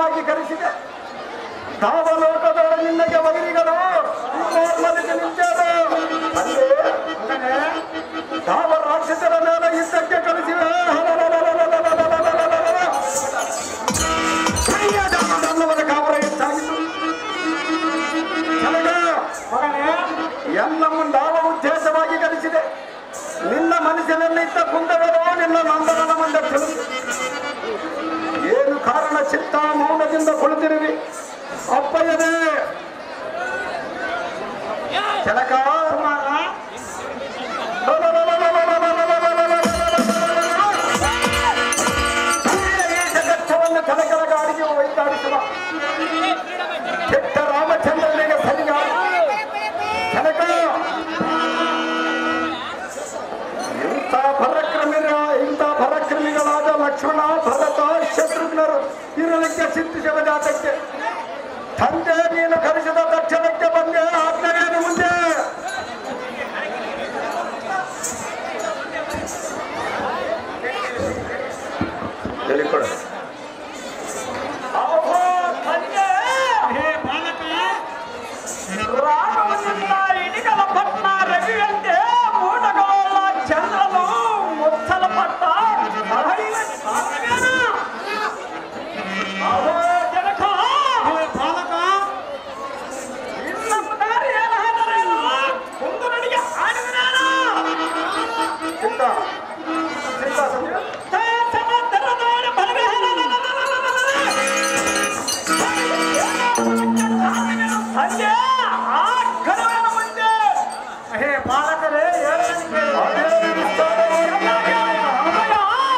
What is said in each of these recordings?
ವಿಶೇಷವಾಗಿ ಕರೆಸಿದೆ ಧಾವಲೋಕದೊಳ ನಿನ್ನಗೆ ವೈರಿಗಳು ಮಲಿಗೆ ನಿಂತರು ಅಲ್ಲೇ ಧಾವ ರಾಕ್ಷಸರ ಮೇಲೆ ಯುದ್ಧಕ್ಕೆ ಕಳಿಸಿವೆ ನನ್ನವರ ಕಾವರ ಹೆಚ್ಚಾಗಿತ್ತು ನನಗ ಎಲ್ಲ ಮುಂದಾವ ಉದ್ದೇಶವಾಗಿ ಕಲಿಸಿದೆ ನಿನ್ನ ಮನಸ್ಸಿನಲ್ಲಿದ್ದ ಕುಂದಗಳು ನಿನ್ನ ನಂದನದ ಮುಂದೆ ತಿಳಿದು ಏನು ಕಾರಣ ಚಿತ್ತ ಮೌನದಿಂದ ಕುಳಿತಿರುವಿ ಅಪ್ಪಯ್ಯನೇ ಜನಕ ಈ ಜಗತ್ತವನ್ನು ಕನಕರ ಗಾಡಿಗೆ ಒಯ್ದಾಡಿಸುವ ಕೆಟ್ಟ ರಾಮಚಂದ್ರನಿಗೆ ಸರಿಯಾದ ಜನಕ ಇಂಥ ಪರಾಕ್ರಮಿ ಇಂಥ ಪರಾಕ್ರಮಿಗಳಾದ ಲಕ್ಷ್ಮಣ ಭರತ ಶತ್ರುಘ್ನರು ಇರಲಿಕ್ಕೆ ಸಿದ್ಧಿಸಿದ ಜಾತಕ್ಕೆ ತಂದೆ ನೀನು ಕರೆಸಿದ ತಕ್ಷಣಕ್ಕೆ ಬಂದೆ ಆಜ್ಞೆಯನ್ನು ಮುಂದೆ ಹೇಳಿಕೊಡ ಹೇ ಬಾಲಕ ರಾಮವನ್ನಿಂದ ಇಡಿಗಲ ಪಟ್ನ ರವಿಯಂತೆ ಮೂಟಗಳ ಚಂದ್ರನು ಮುಚ್ಚಲಪಟ್ಟ ಹಳೆಯ ಸಾಗರನ. ಅವೋ ಜನಕ ಹೇ ಬಾಲಕ ಇನ್ನೊಂದು ದಾರಿ ಏನಾದರೇನು? ಒಂದು ನಡಿಗೆ ಆಡುವೆನಾನು? ಚಿಂತ ಚಿಂತ ಸಂಜೆ ತೇ ಸಮುದ್ರದೋಡ ಬಲವೇನನನನನನನನ. ಸಂಜೆ ಆ ಕರುವಿನ ಮುಂದೆ ಹೇ ಬಾಲಕರೇ ಹೇಳಲು ಕೇಳಿ. ಅದೇ ವಿಸ್ತಾರವಾಗಿ ಅಮಯ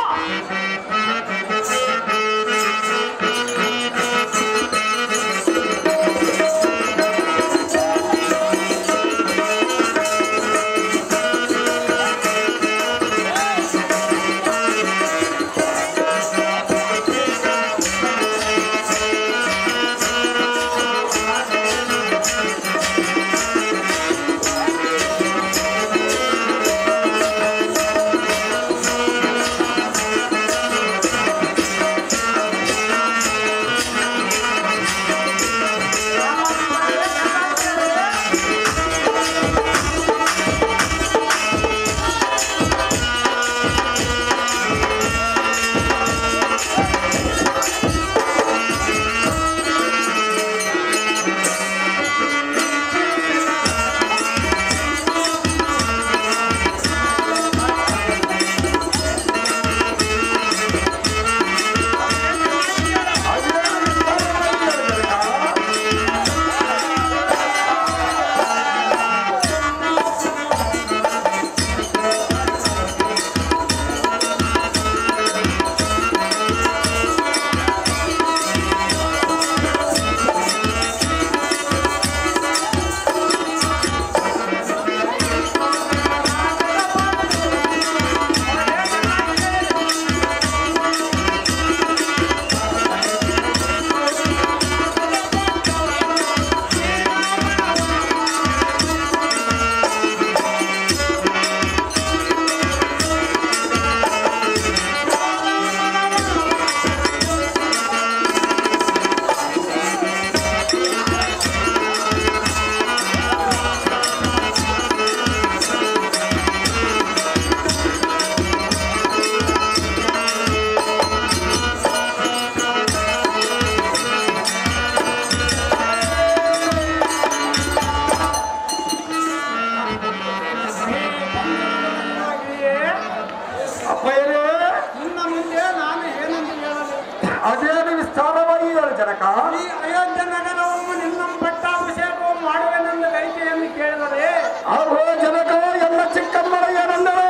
ಅಪ್ಪಯ್ಯರೇ ನಿನ್ನ ಮುಂದೆ ನಾನು ಏನೆಂದು ಹೇಳಲಿ ಅದೇನು ವಿಸ್ತಾರವಾಗಿ ಹೇಳು ಜನಕ ಈ ಅಯೋಧ್ಯ ನಗರವನ್ನು ನಿನ್ನ ಪಟ್ಟಾಭಿಷೇಕವು ಮಾಡುವೆನೆಂದು ಗರಿಕೆಯನ್ನು ಕೇಳಿದರೆ ಆಹೋ ಜನಕ ಎಲ್ಲ ಚಿಕ್ಕಮ್ಮಳ ಏನಂದಳು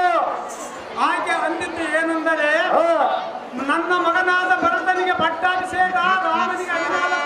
ಆಕೆ ಅಂದಿದ್ದು ಏನೆಂದರೆ ಆ, ನನ್ನ ಮಗನಾದ ಭರತನಿಗೆ ಪಟ್ಟಾಭಿಷೇಕ ರಾಮನಿಗೆ ಐನಾಲ್ಕು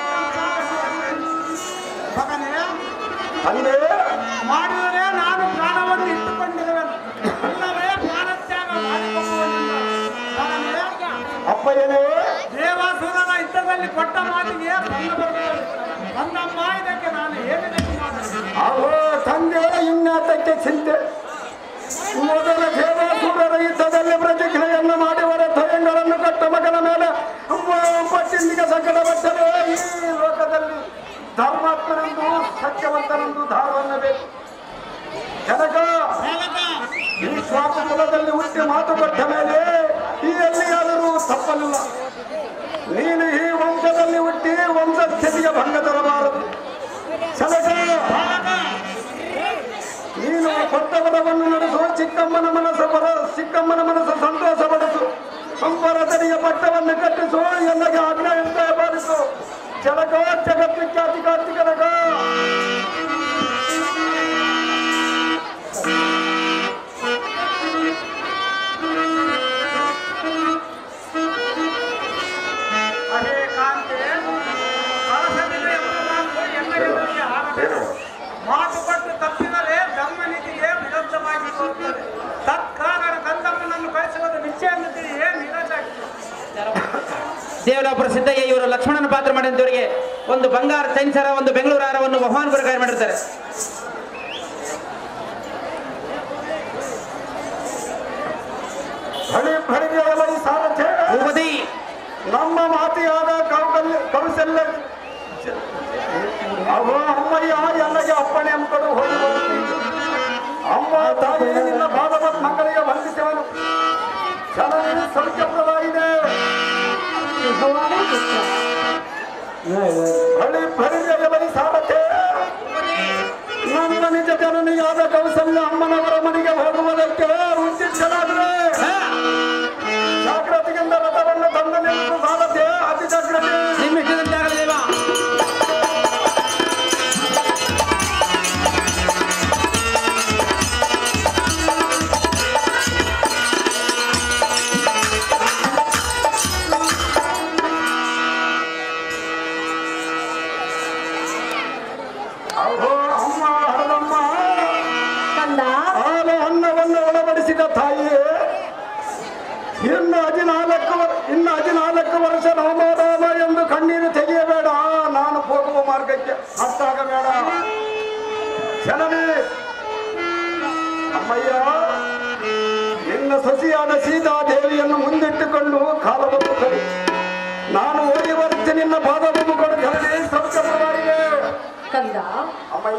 ಮಗನೇ ತಂದೆ ಮಾಡಿದರೆ ನಾನು ಪ್ರಾಣವನ್ನು ಇಟ್ಟುಕೊಂಡಿರುವೆನು ಇಲ್ಲವೇ ಪ್ರಾಣತ್ಯಾಗ ಮಾಡಿಕೊಳ್ಳುವುದಿಲ್ಲ ಮಗನೇ ಅಪ್ಪಯ್ಯನೇ ದೇವಾಸುರನ ಯುದ್ಧದಲ್ಲಿ ಕೊಟ್ಟ ಮಾತಿಗೆ ಭಂಗ ಬರುತ್ತದೆ ಬಂದಮ್ಮ ಇದಕ್ಕೆ ನಾನು ಹೇಗೆ ಮಾಡಲಿ ಆಹೋ ತಂದೆ ಇನ್ಯಾತಕ್ಕೆ ಚಿಂತೆ ಮೊದಲ ದೇವಾಸುರರ ಯುದ್ಧದಲ್ಲಿ ಪ್ರತಿಕ್ರಿಯೆಯನ್ನು ಮಾಡಿ ಹೊರ ಧ್ವಜಗಳನ್ನು ಕಟ್ಟ ಮಗನ ಮೇಲೆ ಮ- ಪಟ್ಟಿ ಮತ್ತಿಂದಿಗೆ ಸಂಕಟ ಪಟ್ಟರೆ ಈ ಲೋಕದಲ್ಲಿ ಧರ್ಮಾತ್ಮನೆಂದು ಸತ್ಯವಂತನೆಂದು ಧಾರವನ್ನಬೇಕು ಜನಕ ಈ ಶ್ವಾಸ ಕುಲದಲ್ಲಿ ಹುಟ್ಟಿ ಮಾತು ಕೊಟ್ಟ ಮೇಲೆ ಈ ಎಲ್ಲಿಯಾದರೂ ತಪ್ಪಲಿಲ್ಲ ನೀನು ಈ ವಂಶದಲ್ಲಿ ಹುಟ್ಟಿ ವಂಶ ಸ್ಥಿತಿಗೆ ಭಂಗ ತರಬಾರದು ಜನಕ ನೀನು ಕೊಟ್ಟವರವನ್ನು ನಡೆಸುವ ಚಿಕ್ಕಮ್ಮನ ಮನಸ್ಸು ಬರ ಚಿಕ್ಕಮ್ಮನ ಮನಸ್ಸು ಸಂತೋಷ ಪಡಿಸು ಸಂಪರತನಿಗೆ ಪಟ್ಟವನ್ನು ಕಟ್ಟಿಸು ಎಲ್ಲಗೆ ಆಜ್ಞೆ ಅಂತ ಬಾರಿಸು ಜನಕ ಜಗತ್ವಿಖ್ಯಾತಿ ಕಾರ್ತಿಕನಕ ಅಹೇ ಕಾಂತೆ ಕಳಸವಿದೆ ಎಂಬುದಾಗಿ ಎಣ್ಣೆಗೆ ಬಗೆಯ ಹಾರಬೇಕು. ಮಾತು ಕೊಟ್ಟು ತಪ್ಪಿದರೆ ಧರ್ಮನೀತಿಗೆ ವಿರುದ್ಧವಾಗಿ ಹೋಗುತ್ತದೆ ತತ್ಕಾರಣ ಕಂದಮ್ಮನನ್ನು ಕಳಿಸುವುದು ನಿಶ್ಚಯ ಅನ್ನುತ್ತೀಯೇ ನಿರಾಶಾಗಿ ದೇವಲಾಪುರ ಸಿದ್ದಯ್ಯ ಇವರು ಲಕ್ಷ್ಮಣನ ಪಾತ್ರ ಮಾಡಿದವರಿಗೆ ಒಂದು ಬಂಗಾರ ಚೈನ್ಸರ ಒಂದು ಬೆಂಗಳೂರು ಹಾರವನ್ನು ಬಹುಮಾನ ಪ್ರಕಾರ ಮಾಡಿರ್ತಾರೆ ಬಳಿ ಬಳಿಗೆ ಈ ಸಾರಥ್ಯ ಭೂಪತಿ ನಮ್ಮ ಮಾತೆಯಾದ ಕೌಕಲ್ಯ ಕೌಶಲ್ಯ ಅವ ಅಮ್ಮಯ್ಯ ಎಲ್ಲಗೆ ಅಪ್ಪಣೆ ಅಂದ್ಕೊಂಡು ಹೋಗಿ ಬರ್ತೀನಿ. ಅಮ್ಮ ತಾಯಿ ನಿನ್ನ ಭಾಗವತ್ ಮಕ್ಕಳಿಗೆ ವಂದಿಸುವನು ಜನನಿ ಸೌಖ್ಯಪ್ರದಾಯಿದೆ ಬಳಿ ಬಳಿಗೆ ಬಳಿ ಸಾರಥ್ಯ ನನ್ನ ನಿಜ ಜನನಿಯಾದ ಕೌಶಲ್ಯ ಅಮ್ಮನವರ ಮನೆಗೆ ಹೋಗುವುದಕ್ಕೆ ಉದ್ದೇಶನಾದ್ರೆ ಜಾಗೃತಿಯಿಂದ ರಥವನ್ನು ತಂದು ನಿಂತು ಸಾರಥ್ಯ ಅತಿ ಜಾಗೃತಿ ನಿಮ್ಮ ಇಷ್ಟದಂತೆ ಆಗಲಿ ದೇವ ಅಹೋ ಅಮ್ಮ ಹರದಮ್ಮ ಕಂದ ಹಾಲು ಅನ್ನವನ್ನು ಒಳಪಡಿಸಿದ ತಾಯಿಯೇ ಇನ್ನು ಹದಿನಾಲ್ಕು ವರ್- ಇನ್ನು ಹದಿನಾಲ್ಕು ವರ್ಷ ರಾಮ ಎಂದು ಕಣ್ಣೀರು ತೆಗೆಯಬೇಡ ನಾನು ಹೋಗುವ ಮಾರ್ಗಕ್ಕೆ ಹತ್ತಾಗಬೇಡ ಜನನೇ ಅಮ್ಮಯ್ಯ ನಿನ್ನ ಸೊಸೆಯಾದ ಸೀತಾದೇವಿಯನ್ನು ಮುಂದಿಟ್ಟುಕೊಂಡು ಕಾಲವನ್ನು ಕಡಿ ನಾನು ಹೋಗಿ ಬರುತ್ತೆ ನಿನ್ನ ಪಾದ ಕೊಡು ಜನನೇ ಸೌಖ್ಯಪ್ರದಾಯಿಗೆ ಕಂದ ಅಮ್ಮಯ್ಯ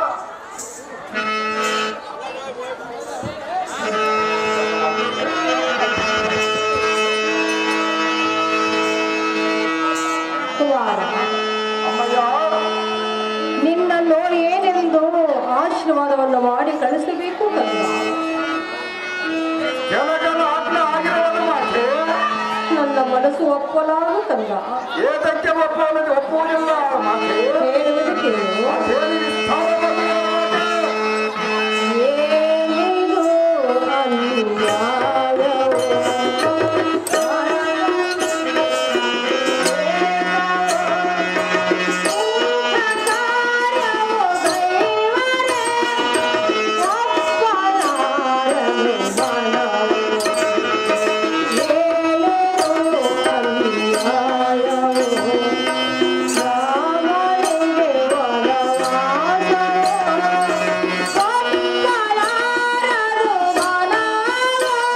ಕುಮಾರ ಅಮ್ಮಯ್ಯ ನಿನ್ನನ್ನು ಏನೆಂದು ಆಶೀರ್ವಾದವನ್ನು ಮಾಡಿ ಕಳಿಸಬೇಕು ಕಂದ ಜನಗಣ ಆಜ್ಞೆ ಆಗಿರುವುದು ಮಾತೆ ನನ್ನ ಮನಸ್ಸು ಒಪ್ಪಲಾಗು ಕಂದ ಏತಕ್ಕೆ ಒಪ್ಪುವುದು ಒಪ್ಪುವುದಿಲ್ಲ ಮಾತೆ ಹೇಳುವುದು ಕೇಳು ಮಾತೇನಿಗೆ ಸ್ಥಾನವನ್ನು ಮಾತೆ. ಏನಿದು ಅನ್ಯಾಯವೋ? ಕಾರ್ಯವೋ ದೈವರೇ, ಒಪ್ಪಲಾರನೆ ಮನವು. ಏನಿದು ಅನ್ಯಾಯವೋ? ರಾಮನಿಗೆ ವನವಾಸವೋ? ಒಪ್ಪಲಾರರು ಮನವೋ.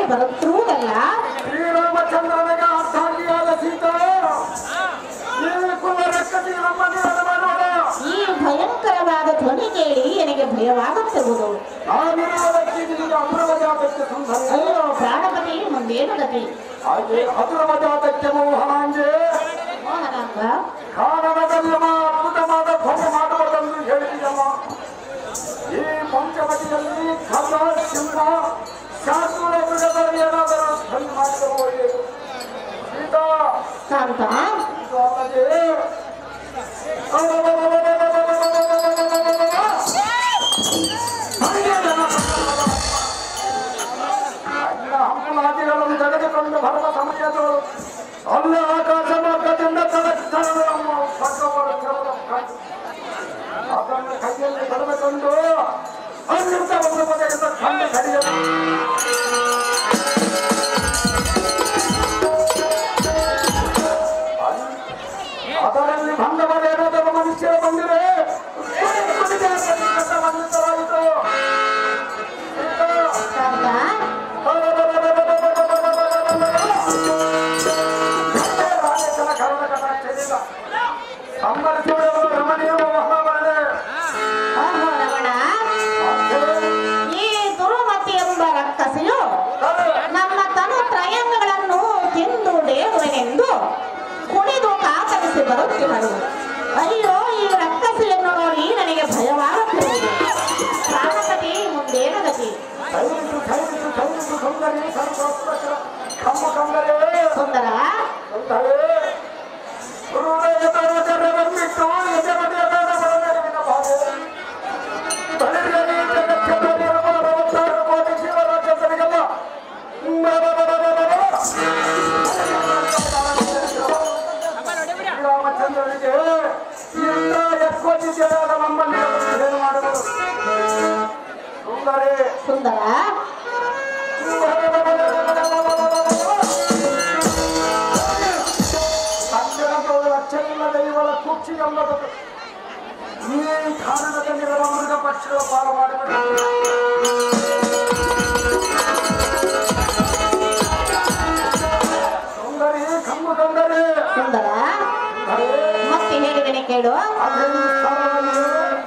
ಬರುತ್ತಿರುವುದಲ್ಲ ಶ್ರೀರಾಮಚಂದ್ರನಿಗೆ ಅರ್ಥಾಂಗಿಯಾದ ಸೀತಾ ಈ ಕುಲ ರಕ್ಕಸಿ ನಮ್ಮನೆ ಅನುಮಾನವಲ್ಲ ಈ ಭಯಂಕರವಾದ ಧ್ವನಿ ಕೇಳಿ ನನಗೆ ಭಯವಾಗುತ್ತಿರುವುದು ನಾನಿರುವುದಕ್ಕೆ ನಿನಗೆ ಅಮರವಜಾತಕ್ಕೆ ಸಂಧಾನ ಅಯ್ಯೋ ಪ್ರಾಣಪತಿ ಮುಂದೇನು ಗತಿ ಹಾಗೆ ಅಮರವಜಾತಕ್ಕೆ ಮೋಹನಾಂಗೆ ಮೋಹನಾಂಗ ಕಾರಣದಲ್ಲಮ ಅದ್ಭುತವಾದ ಧ್ವನಿ ಮಾಡುವುದೆಂದು ಹೇಳಿದೆಯಲ್ಲ ಈ ಪಂಚವಟಿಯಲ್ಲಿ ಖಗ ಸಿಂಹ ಶಾಸ್ತ್ರ ಮೃಗದಲ್ಲಿ ಏನಾದರೂ ಧ್ವನಿ ಮಾಡಿದವರು ಸೀತಾ ಕಾಂತ ಇದು ಅಲ್ಲದೆ ಹಂಪಲಾದಿಗಳನ್ನು ತೆಗೆದುಕೊಂಡು ಬರುವ ಸಮಯದಳು ಅಲ್ಲ ಆಕಾಶ ಮಾರ್ಗದಿಂದ ತಲೆಸ್ತಾನದ ಅದನ್ನು ಕೈಯಲ್ಲಿ ಪಡೆದುಕೊಂಡು ಅಲ್ಲಿಂದ ಒಂದು ಬಗೆಯಿಂದ ಕಣ್ಣು ಕಡಿಯಲು ಅದರಲ್ಲಿ ಬಂದವರೇನಾದರೂ ಮನುಷ್ಯರು ಬಂದಿರೆ ಬಂದಿತರಾಯಿತು ಕಾಂತ ರಾಜೇಶನ ಕರಣ ಕಟಾಕ್ಷದಿಂದ ಸಂಬರಿಸುವವರು ರಮಣೀಯ ಮಹಾಬಲೆ ಓಹೋ ರಮಣ ಈ ದುರುಮತಿ ಎಂಬ ರಕ್ಕಸಿಯು ನಮ್ಮ ತನು ತ್ರಯಂಗಗಳನ್ನು ತಿಂದು ಡೇಗುವೆನೆಂದು ಕುಣಿದು ಕಾತರಿಸಿ ಬರುತ್ತಿಹಳು ಅಯ್ಯೋ ಈ ರಕ್ಕಸಿಯನ್ನು ನೋಡಿ ನನಗೆ ಭಯವಾಗುತ್ತಿರುವುದು ಪ್ರಾಣಪತಿ ಮುಂದೇನು ಗತಿ ಸೈರಿಸು ಸೈರಿಸು ಸೈರಿಸು ಸುಂದರಿ ಸರ್ವೋತ್ಕೃಷ್ಟ ಕಮ್ಮ ಕಂದರೇ ಸುಂದರ ಸುಂದರೇ ಹೃದಯದ ಜನರನ್ನಿಟ್ಟು ಎದೆಬದಿಯ ಬೇಡ ಬಡನೆರವಿನ ಭಾವೆ ಬಳಿರಲಿ ಜಗತ್ತಿನಲ್ಲಿರುವ ಅರವತ್ತಾರು ಕೋಟಿ ಜೀವರಾಜ್ಯಗಳಿಗೆಲ್ಲ ಶ್ರೀರಾಮಚಂದ್ರನಿಗೆ ಇಂಥ ಎಕ್ಕೋಜಿದ್ಯಾದ ನಮ್ಮಲ್ಲಿ ಏನು ಮಾಡುವುದು ಸುಂದರೇ ಸುಂದರ ಸಂಜನದೋಳು ಅಚ್ಚರಿಲ್ಲದೆ ಇವಳ ಕುಕ್ಷಿ ಎಂಬುದು ಈ ಕಾರಣದಲ್ಲಿರುವ ಮೃಗ ಪಕ್ಷಿಗಳ ಪಾಲು ಮಾಡಿಬಿಟ್ಟು ಸುಂದರಿ ಕಮ್ಮು ಸುಂದರಿ ಸುಂದರ ಮತ್ತೆ ಹೇಳಿದ್ದೇನೆ ಕೇಳು ಅದೇ ಸ್ಥಳದಲ್ಲಿ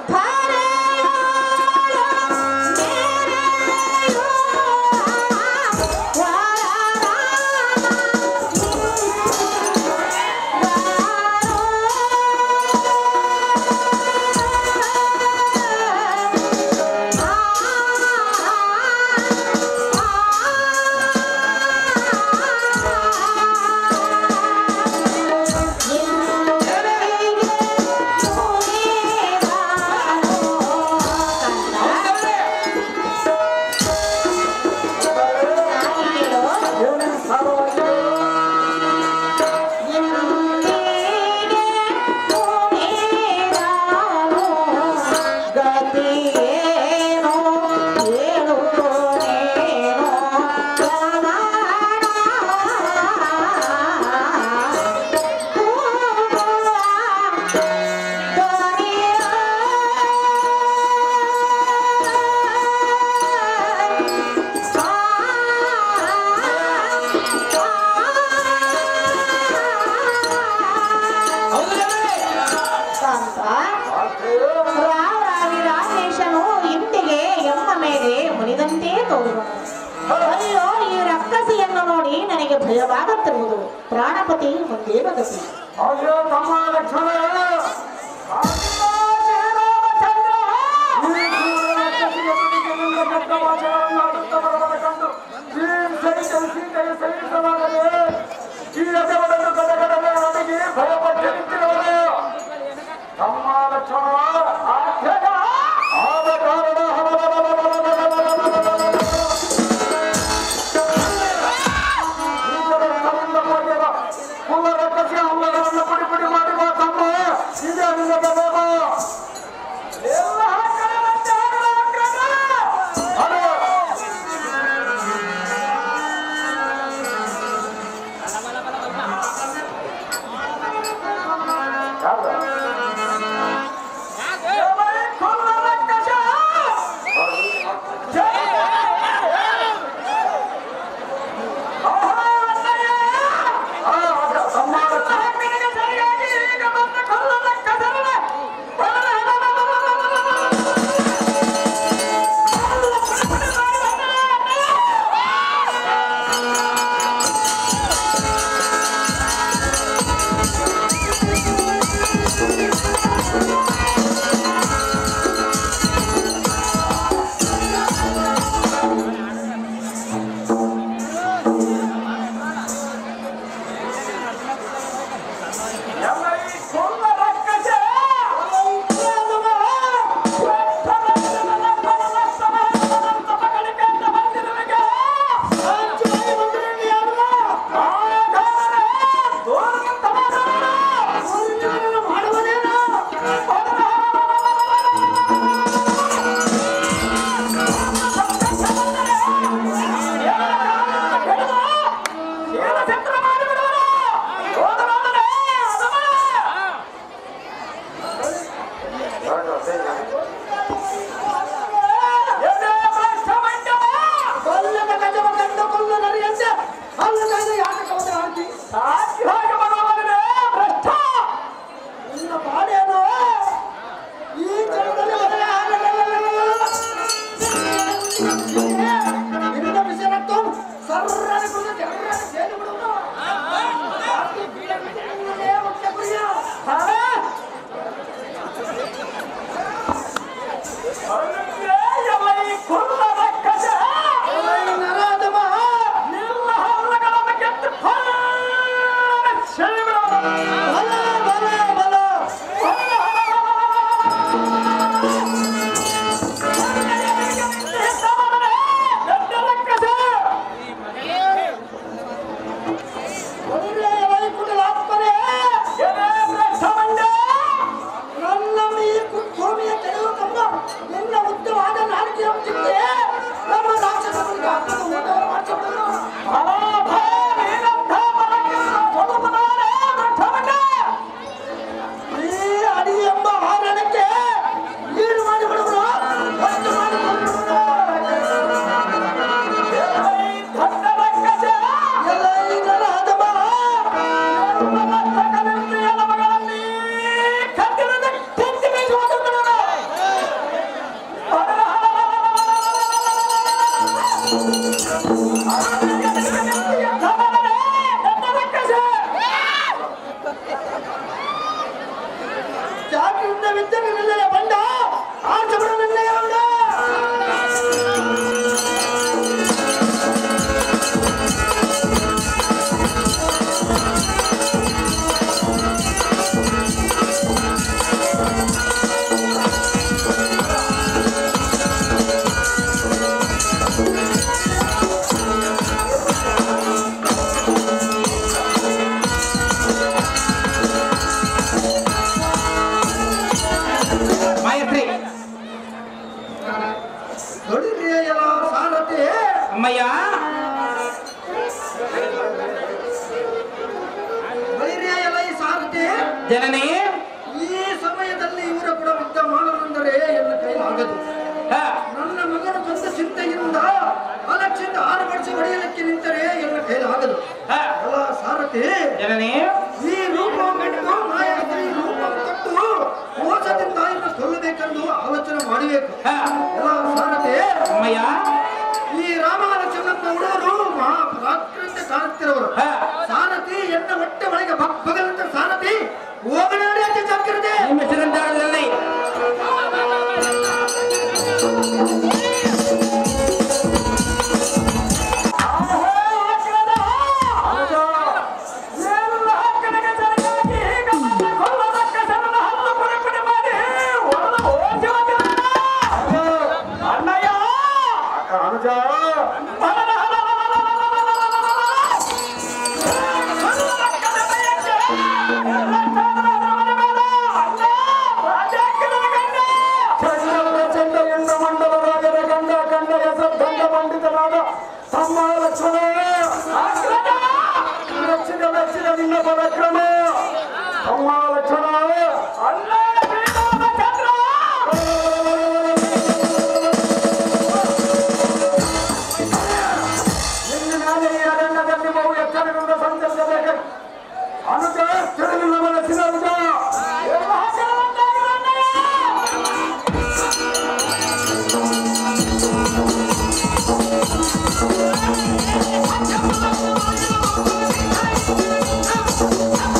ಏನೇ ಸ್ಥಳವಾಗಿ ರಾವರಾಗಿ ರಾಮೇಶನು ಇಂದಿಗೆ ಎಮ್ಮ ಮೇಲೆ ಮುನಿದಂತೆ ತೋರುವನು ಅಯ್ಯೋ ಈ ರಕ್ಕಸಿಯನ್ನು ನೋಡಿ ನನಗೆ ಭಯವಾಗುತ್ತಿರುವುದು ಪ್ರಾಣಪತಿ ಮುಂದೇನು ಗತಿ ಅಯ್ಯೋ ತಮ್ಮ ಲಕ್ಷ್ಮಣ ತಮ್ಮ ಲಕ್ಷ್ಮಣ ಆದ ಕಾರಣ ಕುಲರಕ್ಕಸಿ ಅವಗಳನ್ನು ಪುಡಿ ಪುಡಿ ಮಾಡಿ ತಮ್ಮ ಇದೆ ಎದೆ ಭ್ರಷ್ಟಮಂಡ ಕೊಲ್ಲದ ಗಜವ ಕಂಡು ಕೊಲ್ಲು ನರಿಯಂತೆ ಅಲ್ಲ ಕೈದು ಯಾಕೆ ಕವನ ಹಾಕಿ ಸಾಧ್ಯವಾಗಿ ಬರುವವನೇ ಭ್ರಷ್ಟ ನಿನ್ನ ಬಾಡೇನು ಈ ಜಗದಲ್ಲಿ ಮದುವೆ ಆಗಲಿಲ್ಲ. ನಿನ್ನ ಬಿಸಿರತ್ತು ಸರ್ರನೆ ಕುಡಿದು ಜರ್ರನೆ ಸೇರಿ ಬಿಡುವುದು. ಜಾತಿ ಬೀಳ ಬಿಡುವುದೇ ಮುಖ್ಯ ಗುರಿಯ. ಹಾ? ಎಲೈ ಕುಲ್ಲದ ಕಜ ಈ ನರಾಧಮ ನಿನ್ನ ಹಲ್ಲಗಳನ್ನು ಗೆದ್ದು ಹೊರಗೆ ಸೆಳೆಬಿಡುವನು. ಬಲ ಬಲ ಬಲ ಒಳ್ಳೆ ವೈಕುಂಠಲಾತ್ಮನೇ, ನನ್ನ ಈ ಕು- ಭೂಮಿಯ ಕೆಳಗೆ ಕಂಬ ನಿನ್ನ ಉದ್ದವಾದ ನಾಲಿಗೆಯ ಚಿಂತೆ ನಮ್ಮ ರಾಕ್ಷಸರಿಗೆ ಹಬ್ಬದ ಊಟವನ್ನು ಮಾಡಿಸಿಬಿಡಲು. ಈ ಅಡಿ ಎಂಬ ಹಾರಣಕ್ಕೆ ಈಡು ಮಾಡಿಬಿಡುವರು ಒಂದು ಮಾಡಿಬಿಡುವರು ಎಲ್ಲ ಈ ನರಹದಮ ಜಾಗೃತ ವಿದ್ಯೆ ನಿಲ್ಲಯ ಬಂಡ ಆಚಬಿಡು ನಿನ್ನಯ ಬಂಡ ಮಾಯತ್ರಿ ದೊಡಿರಿಯಲ ಸಾರಥಿ ಅಮ್ಮಯ್ಯ ವೈರಿಯಲ ಈ ಸಾರಥಿ ಜನನಿ ಈ ಸಮಯದಲ್ಲಿ ಇವರ ಕೂಡ ಯುದ್ಧ ಮಾಡಲೆಂದರೆ ಎಲ್ಲ ಕೈಲಾಗದು ಹ, ನನ್ನ ಮಗನ ಸ್ವಂತ ಚಿಂತೆಯಿಂದ ಅಲಕ್ಷ್ಯದ ಆರು ವರ್ಷ ಹೊಡೆಯಲಿಕ್ಕೆ ನಿಂತರೆ ಎಲ್ಲ ಕೈಲಾಗದು ಹ. ಅಲ್ಲ ಸಾರಥಿ ಜನನಿ ಈ ರೂಪವನ್ನು ಮಾಯಾವಿ ರೂಪ ಕೊಟ್ಟು ಮೋಸದಿಂದ ಇನ್ನು ಸೊಲ್ಲಬೇಕೆಂದು ಆಲೋಚನೆ ಮಾಡಬೇಕು ಹ, ಎಲ್ಲ ಸಾರಥಿ ಅಮ್ಮಯ್ಯ ಈ ರಾಮಲಕ್ಷ್ಮಣನ ಉಡೋರು ಮಹಾ ಪರಾಕ್ರಮದ ಕಾಣುತ್ತಿರುವರು ಹ. ಸಾರಥಿ ಎನ್ನ ಹೊಟ್ಟೆ ಒಳಗೆ ಬಗ್ಗಲಂತ ಸಾರಥಿ ಹೋಗನಾಡಿ ಅಂತ ಜಾಗ್ರತೆ ನಿಮ್ಮ ಶ್ರೀರಂತಾಳದಲ್ಲಿ ಅನುಜ ಚಂಡಲ ಚಂಡ ಎಂಡ ಮಂಡಲ ರಾಜರ ಗಂಡ ಗಂಡ ಹೆಸರು ಪಂಡಿತನಾದ ತಮ್ಮ ಲಕ್ಷ್ಮಣ ಮೆಚ್ಚಿದ ಮೆಚ್ಚಿದ ನಿನ್ನ ಪರಾಕ್ರಮ ತಮ್ಮ ಲಕ್ಷ್ಮಣ ನಿನ್ನ ಮೇಲೆ ಈ ಅರಣ್ಯದಲ್ಲಿ ಬಹು ಎಚ್ಚರದಿಂದ ಸಂಚರಿಸಬೇಕು ಅನುಜ ತಿಳಿಲಿಲ್ಲ ಮನಸ್ಸಿನ ಅನುಜ Thank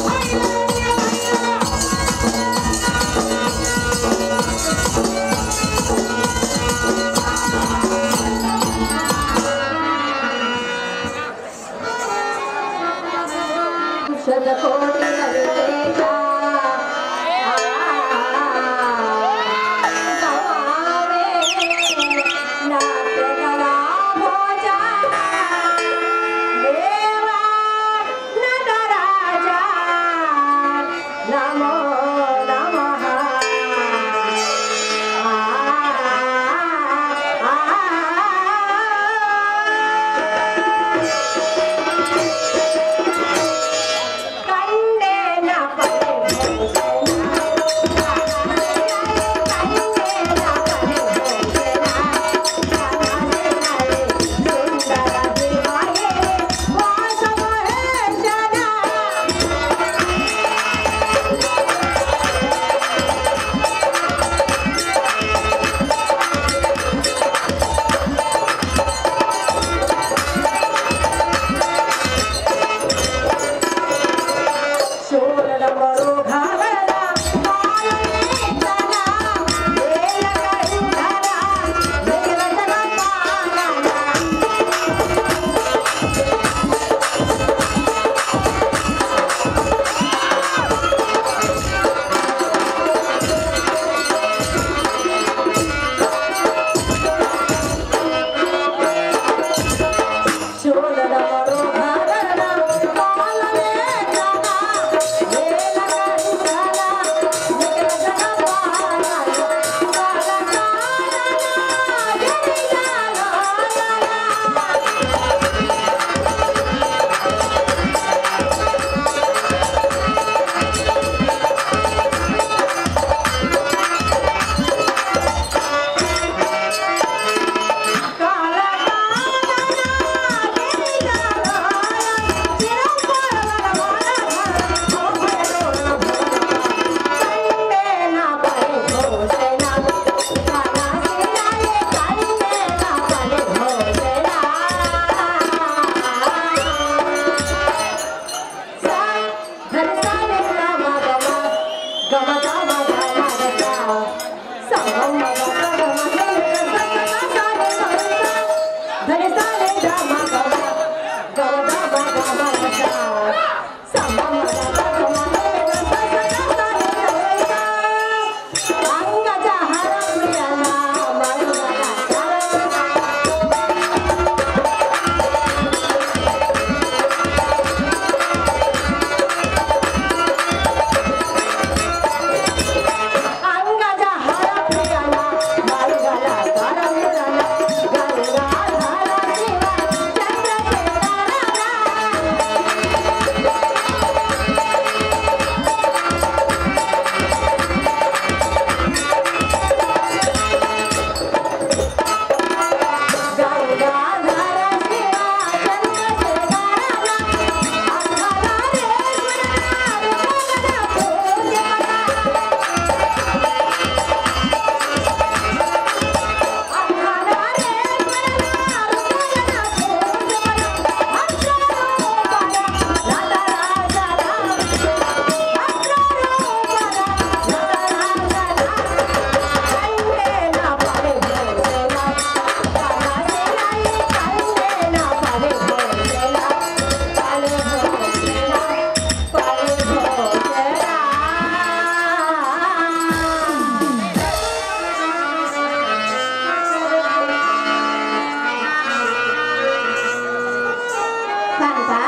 ಕಾಂತ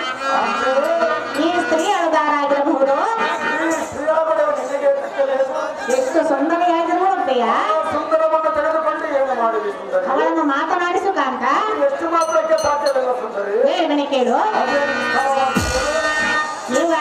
ಈ ಸ್ತ್ರೀ ಅಳದಾರಾಗಿರಬಹುದು ಈ ಶ್ರೀರಾಮನ ನಿನಗೆ ತಕ್ಕಲೇನು? ಎಷ್ಟು ಸುಂದರಿಯಾಗಿರುವಪ್ಪಯ್ಯ ಆ ಸುಂದರವನ್ನು ತೆಗೆದುಕೊಂಡು ಏನು ಮಾಡಿದೆ ಸುಂದರಿ ಅವಳನ್ನು ಮಾತನಾಡಿಸು ಕಾಂತ ಎಷ್ಟು ಮಾತ್ರಕ್ಕೆ ಸಾಧ್ಯವಿಲ್ಲ ಸುಂದರಿ ಹೇಳಿದನೆ ಕೇಳು ಅದೇ ಇವಳ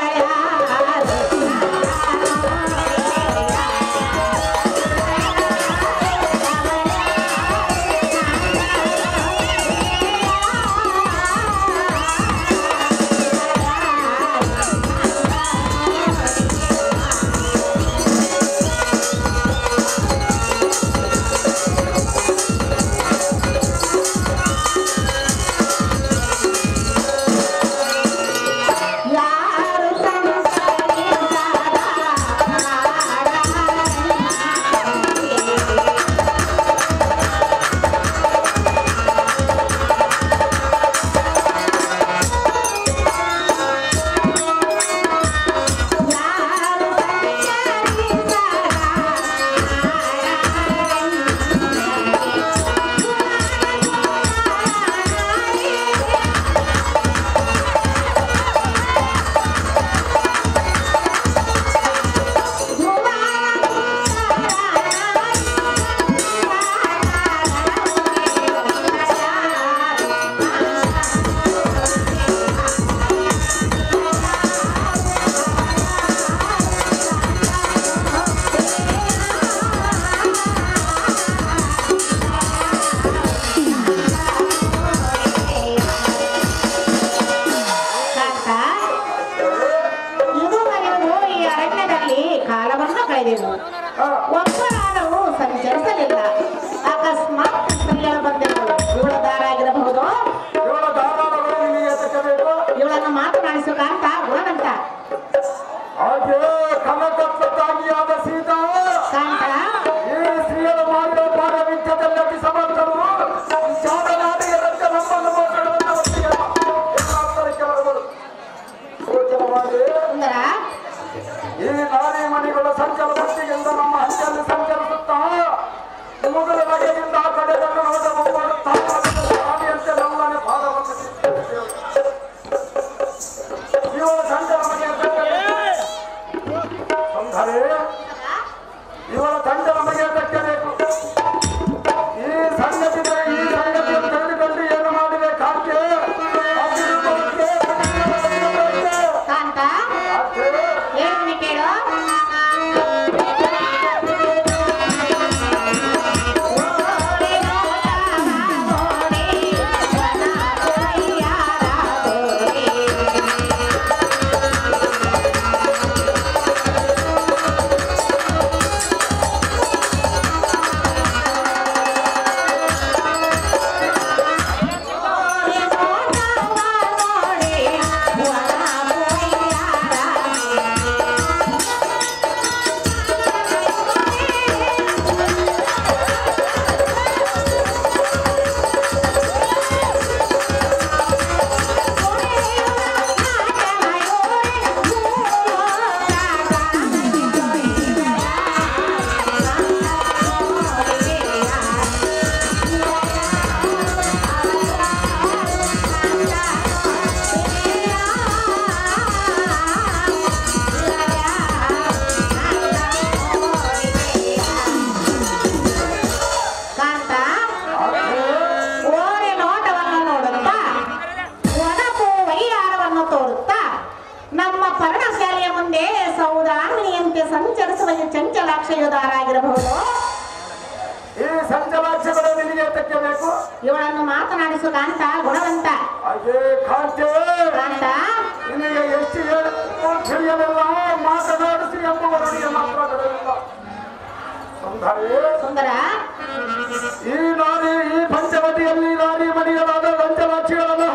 ಯಾರು ಕಾಂತ ಇದು ಮರೆಯುವುದು ಈ ಅರಣ್ಯದಲ್ಲಿ ಕಾಲವನ್ನು ಕಳೆದೆವು ಒಬ್ಬರಾದರೂ ಸಂಚರಿಸಲಿಲ್ಲ ಅಕಸ್ಮಾತ್ ಸ್ತ್ರೀಯರು ಬಂದೆವು ಇವಳ ದಾರಾಗಿರಬಹುದು ಇವಳ ಧಾರಾಳಗಳು ನಿನಗೆ ತಕ್ಕಬೇಕು ಇವಳನ್ನು ಮಾತನಾಡಿಸು ಕಾಂತ ಗುಣವಂತ ಹಾಗೆ ಕನಕತ್ತಾಗಿಯಾದ ಸೀತಾ ಕಾಂತ ಈ ಸ್ತ್ರೀಯರ ಮಾಡಿದ ಪಾರವಿದ್ಯದಲ್ಲಿ ಅತಿ ಸಮರ್ಥರು ಜಾತನಾದಿಯರಂತೆ ನಮ್ಮನ್ನು ಮಾತಾಡುವಂತ ಒಟ್ಟಿಗೆ ಎಲ್ಲ ಕೆಲವರು ಸೂಚನವಾಗಿ ಸುಂದರ ಈ ನಾರಿ ಮಣಿಗಳ ಸಂಚಾರ ಭಕ್ತಿಯಿಂದ ನಮ್ಮ ಹಂಚಲ್ಲಿ ಸಂಚರಿಸುತ್ತಾ ಮುಗುಲ ಬಗೆಯಿಂದ ಆ ಕಡೆಯನ್ನು ನೋಟ ಮಾಡುತ್ತಾ ನಾಡಿಯಂತೆ ನಮ್ಮನೆ ಪಾದವನ್ನು ಸಿಕ್ಕಿದ್ದೇವೆ. ಇವಳ ಸಂಚಾರ ಬಗೆಯ ಸಂಧರೆ ಇವಳ ತಂಡ ನಮಗೆ ತಕ್ಕಬೇಕು ಈ ಸಂಗತಿ ಈ ಸಂಗತಿಯನ್ನು ತಿಳಿದುಕೊಂಡು ಏನು ಮಾಡಿದೆ ಕಾಂತೆ ಅಭಿವೃದ್ಧಿ ಕಾಂತ ಹೇಳಿದನೆ ಕೇಳು ಆ ಸಂಚಲಾಕ್ಷಯುಧಾರಾಗಿರಬಹುದು ಈ ಸಂಚಲಾಕ್ಷಗಳು ನಿನಗೆ ಎತ್ತಕ್ಕೆ ಬೇಕು ಇವಳನ್ನು ಮಾತನಾಡಿಸುವ ಕಾಂತ ಗುಣವಂತ ಹಾಗೆ ಕಾಂತೆ ಕಾಂತ ನಿನಗೆ ಎಷ್ಟು ಹೇಳು ತಿಳಿಯಲಿಲ್ಲ ಮಾತನಾಡಿಸಿ ಎಂಬುವರಿಗೆ ಮಾತ್ರ ಬಿಡಲಿಲ್ಲ ಸುಂದರಿ ಸುಂದರ ಈ ನಾರಿ ಈ ಪಂಚವಟಿಯಲ್ಲಿ ನಾರಿ ಮಣಿಯಲಾದ ಲಂಚಲಾಕ್ಷಿಗಳನ್ನು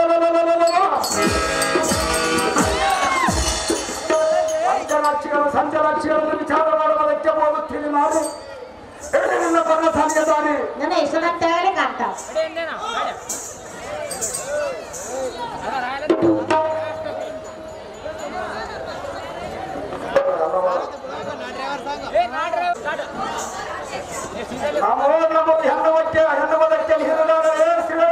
ಪಂಚಲಾಕ್ಷಿಗಳ ಸಂಚಲಾಕ್ಷಿಗಳನ್ನು ವಿಚಾರ ಮಾಡುವುದಕ್ಕೆ ಹೋಗುತ್ತೀನಿ ನಾನು ಹೇಳಿ ನಿನ್ನ ಪರ್ವತಾನಿಯ ದಾರಿ ನನ್ನ ಹೆಸರಂತ ಹೇಳಿ ಕಾಂತ ನಮೋ ನಮೋ ಹೆಣ್ಣುವಕ್ಕೆ ಹೆಣ್ಣುವುದಕ್ಕೆ ಹಿರಿದಾರ ಏರಿಸಿದೆ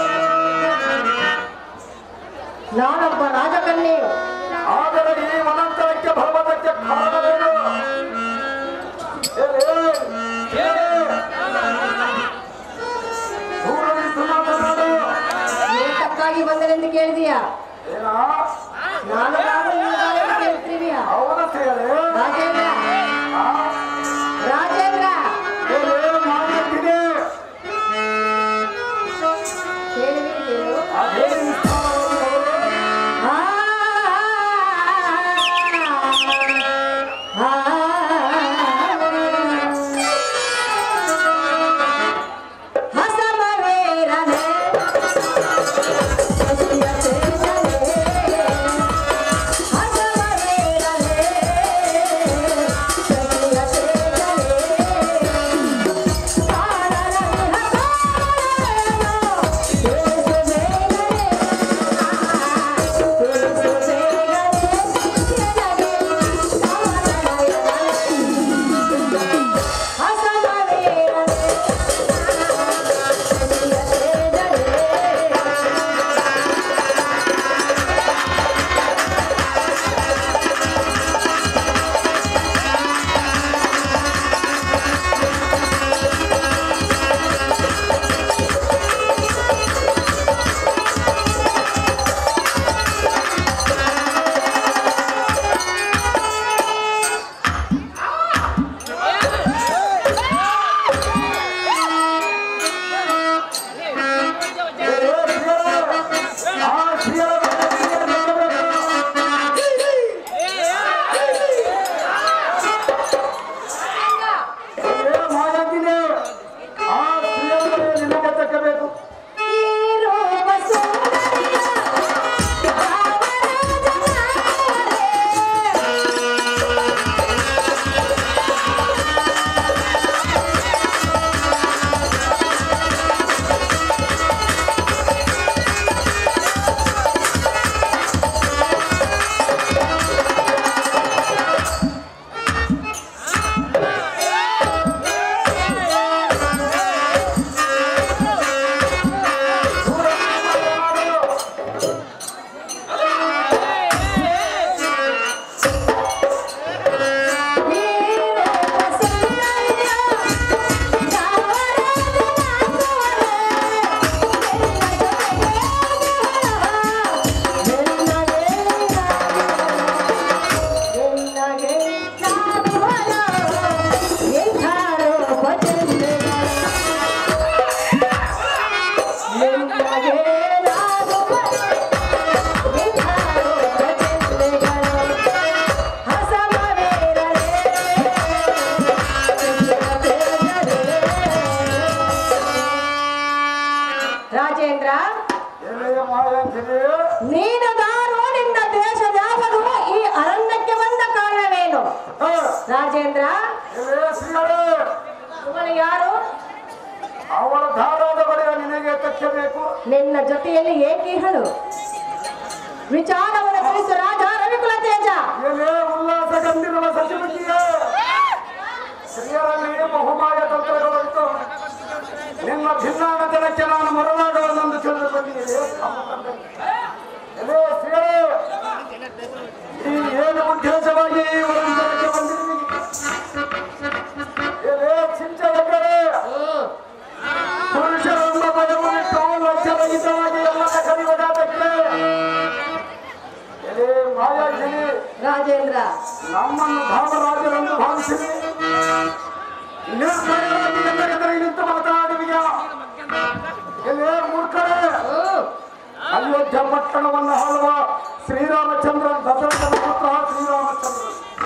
ನಾನೊಬ್ಬ ರಾಜಕನ್ಯೆಯು ಆದರೆ ಈ ಮನಂತರಕ್ಕೆ ಭಗವತಕ್ಕೆ ಕಾರಣವೇನು ಹೇಳಿ, ಹೇಳಿ. ದೂರವಿದ್ದು ಮಾತನಾಡು ಏತಕ್ಕಾಗಿ ಬಂದನೆಂದು ಕೇಳಿದೀಯಾ ಏನಾ ನಾನು ಯಾರು ಇಲ್ಲದಾರೆಂದು ಕೇಳ್ತಿದೀಯಾ ಅವನ ಸೇರಿ ರಾಜೇಂದ್ರ ರಾಜೇಂದ್ರ ಹೇಳಿ ಮಾಡಿದ್ದೀನಿ ಕೇಳಿವಿ ಕೇಳು ಅದೇ ವಿಸ್ತಾರವನ್ನು ಆ, ಆ, ಹಸಮವೇರನೆ ಹಸಿಯ ಸೇರನೆ ಹಸಮವೇರನೆ ಹಸಿಯ ರಾಜೇಂದ್ರ ನೀನು ದಾರು ನಿನ್ನ ದೇಶ ವ್ಯಾಪದು ಈ ಅರಣ್ಯಕ್ಕೆ ಬಂದ ಕಾರಣವೇನು ರಾಜೇಂದ್ರ ಇವಳು ಯಾರು ಅವಳ ಧಾರಾದ ಬಳಿಯ ನಿನಗೆ ತಕ್ಕಬೇಕು ನಿನ್ನ ಜೊತೆಯಲ್ಲಿ ಏಕೀಹಳು ವಿಚಾರವನ್ನು ತಿಳಿಸು ರಾಜ ರವಿಕುಲ ತೇಜ ಏನೇ ಉಲ್ಲಾಸ ಗಂಧಿರುವ ಸಚಿವತಿಯೇ ಸ್ತ್ರೀಯರಲ್ಲಿ ಬಹುಮಾಯ ತಂತ್ರಗಳುಂಟು ನಿನ್ನ ಭಿನ್ನಾನ ಜನಕ್ಕೆ ನಾನು ಮರಳಾಡುವುದೊಂದು ತಿಳಿದು ಬಂದಿದೆ ಎಲೆ ಸ್ತ್ರೀಯರೇ ಈ ಏನು ಉದ್ದೇಶವಾಗಿ ಈ ಒಂದು ಜನಕ್ಕೆ ಬಂದಿದ್ದೀವಿ ಎಲೆ ಚಿಂಚಲಕರೇ ಪುರುಷರೆಂಬ ಭಯವನ್ನು ಲಕ್ಷರಹಿತವಾಗಿ ಎಲ್ಲ ಕಡಿಯುವುದಾದಕ್ಕೆ ಎಲೆ ಮಾಯಾಗಿರಿ ರಾಜೇಂದ್ರ ನಮ್ಮನ್ನು ಭಾವರಾಜರೆಂದು ಭಾವಿಸಿರಿ ಎಷ್ಟು ಮಾತನಾಡುವಿಯ ಎಲ್ಲೇ ಮೂರ್ಖರೇ ಅಯೋಧ್ಯ ಪಟ್ಟಣವನ್ನು ಆಳುವ ಶ್ರೀರಾಮಚಂದ್ರ ದಶರಥನ ಪುತ್ರ ಶ್ರೀರಾಮಚಂದ್ರ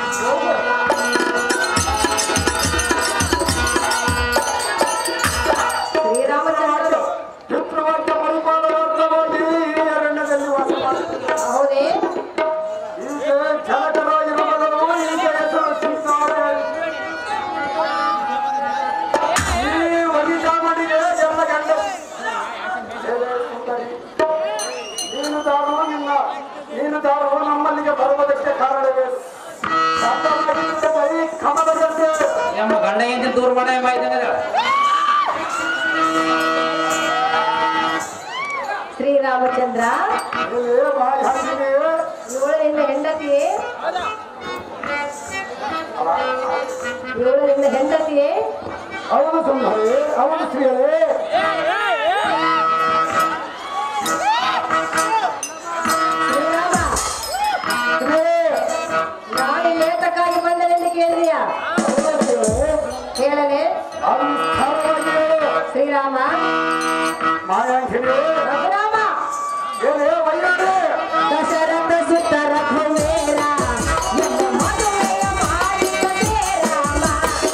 ಶ್ರೀರಾಮಚಂದ್ರ ಪಿತೃವಾಕ್ಯ ಪರಿಪಾಲನಾರ್ಥವಾಗಿ ಈ ಅರಣ್ಯದಲ್ಲಿ ವಾಸ ಮಾಡುತ್ತಿದ್ದ ಹೌದೇ ಈಗ ಜನಕರಾಗಿರುವ ಬದಲು ಈಗ ಹೆಸರು ಸಿಗ್ತಾರೆ ಈ ವನಿತಾಮಣಿಗೆ ಎಲ್ಲ ಗಂಡ ಏನೇ ಸುಂದರಿ ನೀನು ದಾರು ನಿನ್ನ ನೀನು ದಾರು ನಮ್ಮಲ್ಲಿಗೆ ಬರುವುದಕ್ಕೆ ಕಾರಣವೇನು ಸತ್ತವರಿಗೆ ಬೈ ಕಮಲದಂತೆ ನಮ್ಮ ಗಂಡ ಹೆಂಡತಿ ದೂರ ಮಾಡ ಎಂಬ ಇದ್ದಂಗೆ ಶ್ರೀರಾಮಚಂದ್ರ ಏ ಬಾಯಿ ಹಾಕಿದೆ ಇವಳು ನಿನ್ನ ಹೆಂಡತಿಯೇ ಇವಳು ನಿನ್ನ ಹೆಂಡತಿಯೇ ಅವನು ಸುಂದರಿ ಅವನು ಸ್ತ್ರೀಯರೇ ಶ್ರೀರಾಮ ಸ್ತ್ರೀಯರೇ ನಾನು ಲೇಖಕ್ಕಾಗಿ ಬಂದನೆಂದು ಕೇಳಿದೆಯಾ ಹೇಳಲೆ ಶ್ರೀರಾಮ ಮಾಯಾಂಕಿನಿ ರಘುರಾಮ ಏನೇ ವೈರತೆ ದಶರಥ ಸುತ ರಘುವೇರ ನಮ್ಮ ಮದುವೆಯ ಮಾಡಿದ ಶ್ರೀರಾಮ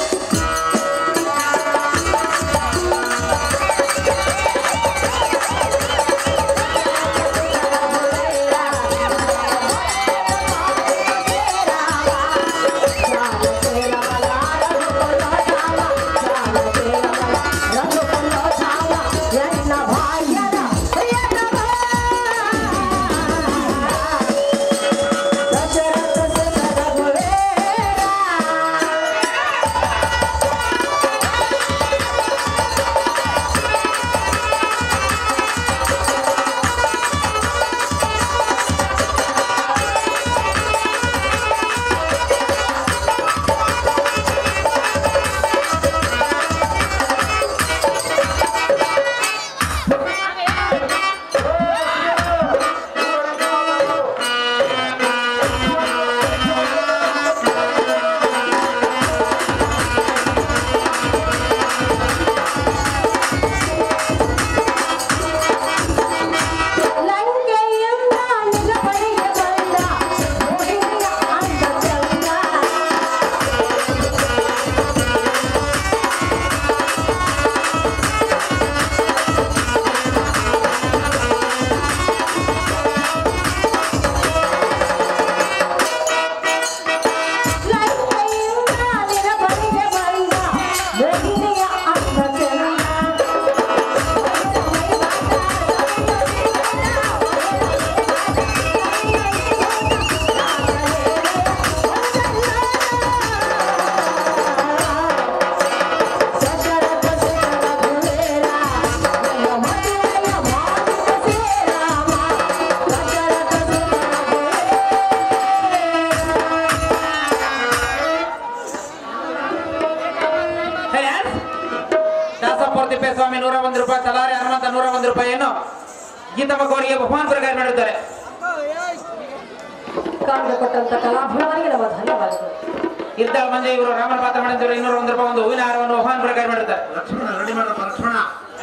ಲಂಕೆಯಿಂದ ನಿಲಬಡಿಗೆ ಬಂದ ಮೋಹಿನಿಯ ಅಂದ ಚಂದ ಲಂಕೆಯಿಂದ ನಿಲಬಡಿಗೆ ಬಂದ ಮೋಹಿನಿಯ ಅಂದ ಚಂದ ದಾಸಪುರ ತಿಪ್ಪೇಸ್ವಾಮಿ ನೂರ ಒಂದು ರೂಪಾಯಿ ತಲಾರಿ ಹನುಮಂತ ನೂರ ಒಂದು ರೂಪಾಯಿಯನ್ನು ಗೀತಮ್ಮ ಅವರಿಗೆ ಬಹುಮಾನ ಪ್ರಕಾರ ಮಾಡಿದ್ದಾರೆ ಕಾಂಡ ಕೊಟ್ಟಂತ ಕಲಾಭವನಿಗೆ ನಮ್ಮ ಧನ್ಯವಾದಗಳು ಇರ್ತಾಳ ಮಂದಿ ಇವರು ರಾಮನ ಪಾತ್ರ ಮಾಡಿದ್ದಾರೆ ಇನ್ನೂರ ಒಂದು ರೂಪಾಯಿ ಒಂದು ಹೂವಿನ ಹಾರವನ್ನು ಬಹುಮಾನ ಪ್ರಕಾರ ಮಾಡಿದ್ದಾರೆ ಲಕ್ಷ್ಮಣ ರೆಡಿ ಮಾಡಪ್ಪ ಲಕ್ಷ್ಮಣ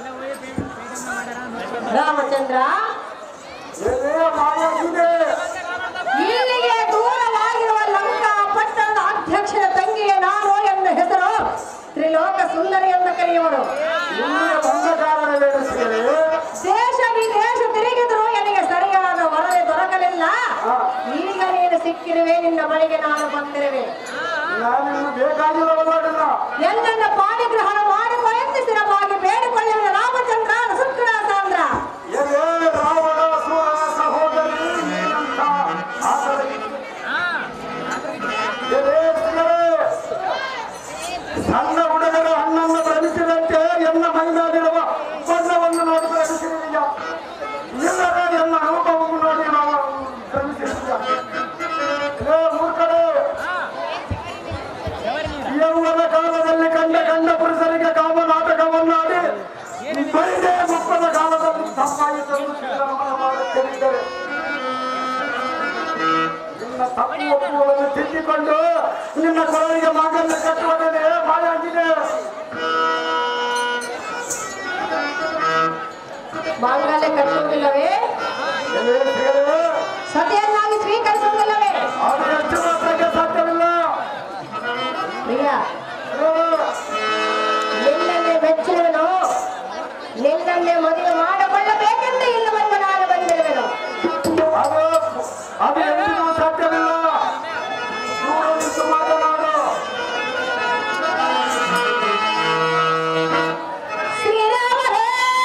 ರಾಮಚಂದ್ರ ಏನೇ ಮಾಯಾಂಕಿದೆ ಇಲ್ಲಿಗೆ ದೂರವಾಗಿರುವ ಲಂಕಾ ಪಟ್ಟಣದ ಅಧ್ಯಕ್ಷರ ತಂಗಿಯ ನಾನು ಎನ್ನ ಹೆಸರು ತ್ರಿಲೋಕ ಸುಂದರಿ ಎಂದು ಕರೆಯುವರು ಇಲ್ಲಿಗೆ ಬಂದ ಕಾರಣವೇನು ಸ್ತ್ರೀಯರೇ ದೇಶ ವಿದೇಶ ತಿರುಗಿದ್ರು ನನಗೆ ಸರಿಯಾದ ವರದಿ ದೊರಕಲಿಲ್ಲ ಈಗ ನೀನು ಸಿಕ್ಕಿರುವೆ ನಿನ್ನ ಬಳಿಗೆ ನಾನು ಬಂದಿರುವೆ ನಾನಿನ್ನು ಬೇಕಾಗಿಲ್ಲವಲ್ಲ ಎಲ್ಲನ್ನ ಪಾಣಿಗ್ರಹಣ ಮಾಡಿಕೊ ಎಂದು ಸ್ಥಿರವಾಗಿ ಬೇಡಿಕೊಳ್ಳುವ ರಾಮಚಂದ್ರ ಸುಕ್ರ ಸಾಂದ್ರ ಏನೇ ರಾವಣ ಸುರ ಸಹೋದರಿ ನೀನಂತ ಆಸರೆ ಏನೇ ಸ್ತ್ರೀಯರೇ ಸಣ್ಣ ಹುಡುಗರು ಹಣ್ಣನ್ನು ಭ್ರಮಿಸಿದಂತೆ ಎನ್ನ ಮೈಮೇಲಿರುವ ಬಣ್ಣವನ್ನು ನೋಡಿ ಭ್ರಮಿಸಿರುವಿಯ ಇಲ್ಲವೇ ಎನ್ನ ರೂಪವನ್ನು ನೋಡಿ ನಾವು ಭ್ರಮಿಸಿರುವಿಯ ಏ ಮೂರ್ಖರೇ ಯೌವನ ಕಾಲದಲ್ಲಿ ಕಂಡ ಕಂಡ ಪುರುಷರಿಗೆ ಕಾಮ ನಾಟಕವನ್ನಾಡಿ ಬೈದೇ ಮಕ್ಕಳ ಕಾಲದಲ್ಲಿ ತಪ್ಪಾಯಿತನ್ನು ಶ್ರೀರಾಮನ ಮಾಡುತ್ತಿದ್ದರೆ ನಿನ್ನ ತಪ್ಪು ಒಪ್ಪುಗಳನ್ನು ತಿದ್ದಿಕೊಂಡು ನಿನ್ನ ಕೊರಳಿಗೆ ಮಾಂಗಲ್ಯ ಕಟ್ಟುವುದೇ ಮಾಯಾಗಿದೆ ಮಾಂಗಲ್ಯ ಕಟ್ಟುವುದಿಲ್ಲವೇ ಎಲೆ ಶ್ರೀಗಳೇ, ಸತಿಯನ್ನಾಗಿ ಸ್ವೀಕರಿಸುವುದಿಲ್ಲವೇ ಅದು ಎಷ್ಟು ಮಾತ್ರಕ್ಕೆ ಸಾಧ್ಯವಿಲ್ಲ ಪ್ರಿಯ ಓ, ನಿನ್ನನ್ನೇ ಮೆಚ್ಚುವೆನು ನಿನ್ನನ್ನೇ ಮದುವೆ ಮಾಡಿಕೊಳ್ಳಬೇಕೆಂದು ಇಲ್ಲವರೆಗೂ ನಾನು ಬಂದಿರುವೆನು ಅದು ಅದು ಎಂದಿಗೂ ಸಾಧ್ಯವಿಲ್ಲ ದೂರ ನಿಂತು ಮಾತನಾಡು ಶ್ರೀರಾಮರೇ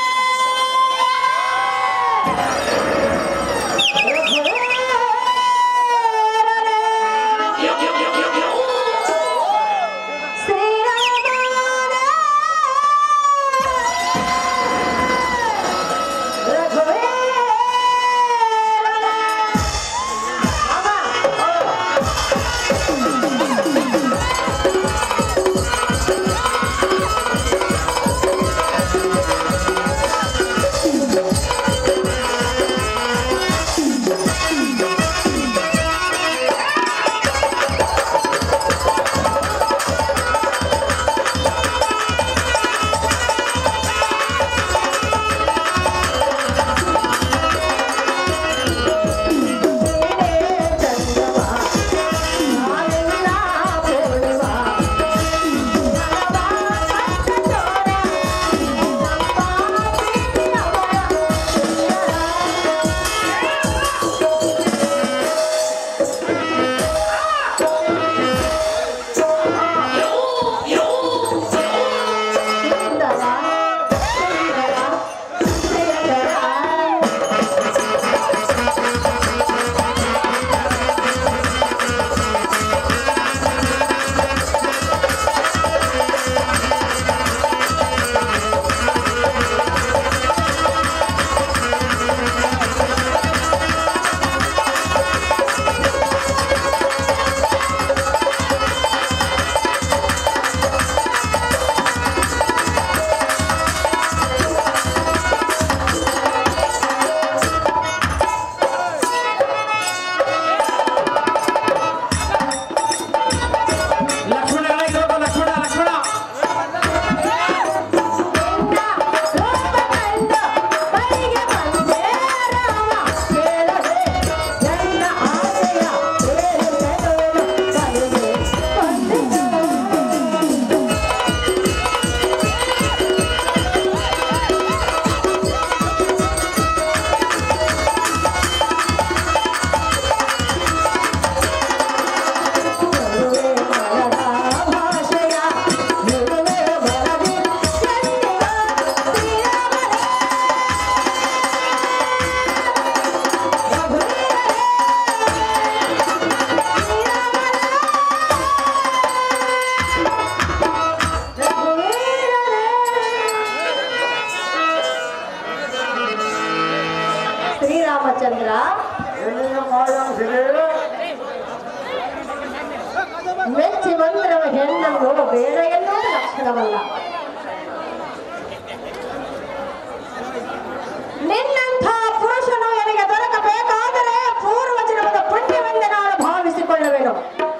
ಲಕ್ಷ್ಮಣ ಇರೋದು ಲಕ್ಷ್ಮಣ ಲಕ್ಷ್ಮಣ ಶ್ರೀರಾಮಚಂದ್ರ ಎಲ್ಲಿಂದ ಮಾಯಾಸಿದೆ ಮೆಚ್ಚಿ ಬಂದಿರುವ ಹೆಣ್ಣನ್ನು ಬೇಡ ಎನ್ನುವುದು ಲಕ್ಷಣವಲ್ಲ ನಿನ್ನಂಥ ಪುರುಷನು ನನಗೆ ದೊರಕಬೇಕಾದರೆ ಪೂರ್ವ ಜನ್ಮದ ಪುಣ್ಯವೆಂದು ನಾನು ಭಾವಿಸಿಕೊಳ್ಳುವೆನು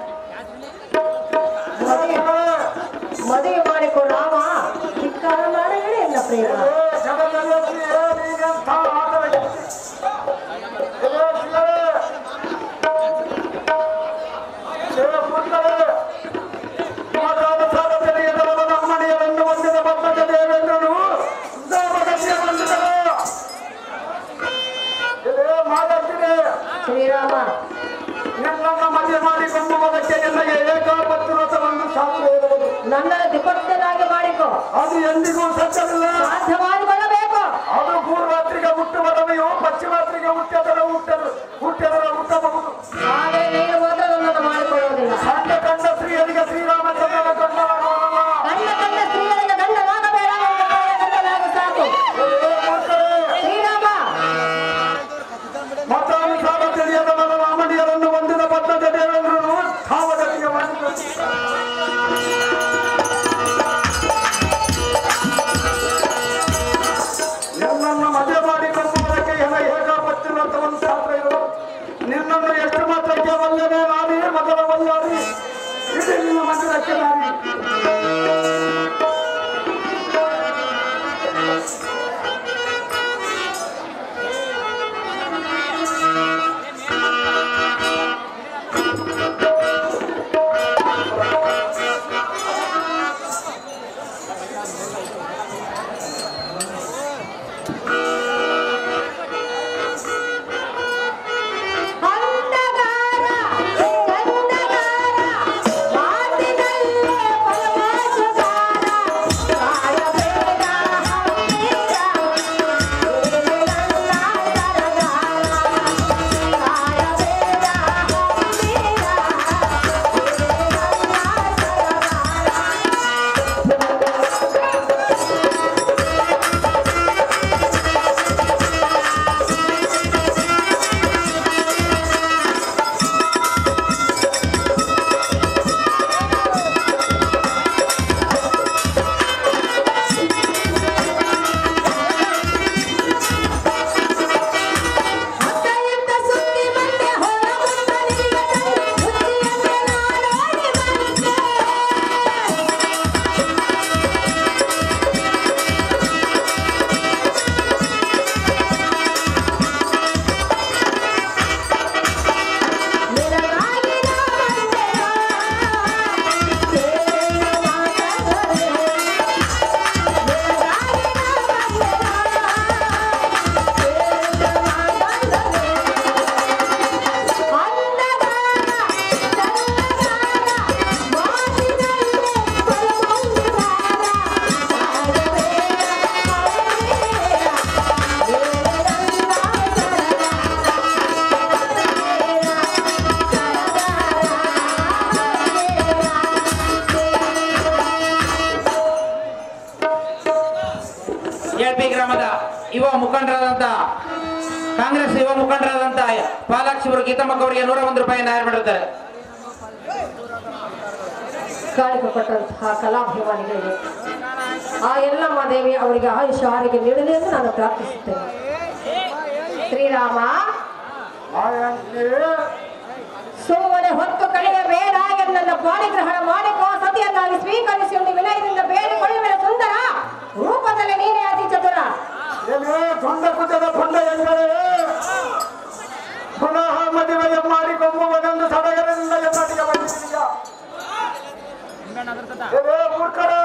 ಮದುವೆ ಮದುವೆ ಮಾಡಿಕೊ ರಾಮ ಧಿಕ್ಕಾರ ಮಾಡಬೇಡಿ ಎಲ್ಲ ಪ್ರೇಮ ಜಗದಲ್ಲಿ ಏನೀಗಂತ ಆಟದ ಎಲೆ ಶ್ರೀಗಳೇ, ಎಲೆ ಪುತ್ರರೇ, ಮಾತಾದ ಸಾರಥಿಗೆ ಎದುರಾದ ನಮ್ಮನೆಯರನ್ನು ಹೊಂದಿದ ಬದ್ಧಕ ದೇವೇಂದ್ರನು ದಾಮಗತಿಯ ಬಂದಿದ್ದರು. ಎಲೆ ಮಾತಾಡ್ತೀನಿ ಶ್ರೀರಾಮ ನಿನ್ನನ್ನು ಮದುವೆ ಮಾಡಿಕೊಂಬುವುದಕ್ಕೆ ನಿನಗೆ ಏಕಾಪತ್ತು ವ್ರತವನ್ನು ಸಾಕು ಹೇಳುವುದು ನನ್ನನ್ನು ದಿಪತ್ತನಾಗಿ ಮಾಡಿಕೊ ಅದು ಎಂದಿಗೂ ಸತ್ಯವಿಲ್ಲ ಸಾಧ್ಯ ಮಾಡಿಕೊಳ್ಳಬೇಕು ಅದು ಪೂರ್ವಾತ್ರಿಗೆ ಹುಟ್ಟುವರಮೆಯೋ ಪಶ್ಚಿಮಾತ್ರಿಗೆ ಹುಟ್ಟದರ ಹುಟ್ಟದು ಹುಟ್ಟದರ ಹುಟ್ಟಬಹುದು ಹಾಗೆ ನೀನು ಮೊದಲು ನನ್ನನ್ನು ಮಾಡಿಕೊಳ್ಳುವುದಿಲ್ಲ ಕಂಡ ಕಂಡ ಸ್ತ್ರೀಯರಿಗೆ ಶ್ರೀರಾಮಚಂದ್ರನ ಕಂಡಲಾಗುವಲ್ಲ ಗಂಡ ಗಂಡ ಸ್ತ್ರೀಯರಿಗೆ ಗಂಡನಾಗಬೇಡ ಎಂದು ಗಂಡನಾಗು ಸಾಕು ಶ್ರೀರಾಮ ಮತಾನುಸಾರ ತಿಳಿಯದ ನನ್ನ ರಾಮಣಿಯರನ್ನು ಹೊಂದಿದ ಬದ್ಧತೆ ದೇವೇಂದ್ರನು ಧಾವಗತಿಗೆ ಮಾಡಿದರು ಎಲ್ಪಿ ಗ್ರಾಮದ ಯುವ ಮುಖಂಡರಾದಂತ ಕಾಂಗ್ರೆಸ್ ಯುವ ಮುಖಂಡರಾದಂತ ಪಾಲಾಕ್ಷಿವರು ಗೀತಮ್ಮಕ್ಕ ಅವರಿಗೆ ನೂರ ಒಂದು ರೂಪಾಯಿ ನ್ಯಾಯ ಮಾಡಿರ್ತಾರೆ ಕಾಣಿಕೆ ಕೊಟ್ಟಂತಹ ಕಲಾಭಿಮಾನಿಗಳಿಗೆ ಆ ಎಲ್ಲಮ್ಮ ದೇವಿ ಅವರಿಗೆ ಆಯುಷ ಆರೋಗ್ಯ ನೀಡಲಿ ಎಂದು ನಾನು ಪ್ರಾರ್ಥಿಸುತ್ತೇನೆ ಶ್ರೀರಾಮ ಸುಮ್ಮನೆ ಹೊತ್ತು ಕಳೆಯಬೇಡ ಎನ್ನ ಪಾಣಿಗ್ರಹಣ ಮಾಡಿಕೋ ಸತಿಯನ್ನಾಗಿ ಸ್ವೀಕರಿಸಿ ಒಂದು ವಿನಯದಿಂದ ಬೇಡಿಕೊಳ್ಳುವ ಸುಂದರ ರೂಪದಲ್ಲಿ ನೀನೇ ಅತಿ ಚತುರ ಎಲೆ ತೊಂಡ ಕುಜದ ಪೊಂಡ ಎಂದರೆ ಪುನಃ ಮದುವೆಯ ಮಾಡಿಕೊಂಬುವುದೆಂದು ಸಡಗರದಿಂದ ಎನ್ನಟಿಗೆ ಬಂದಿದ್ದೀಯ ಎಲೆ ಮೂರ್ಖರೇ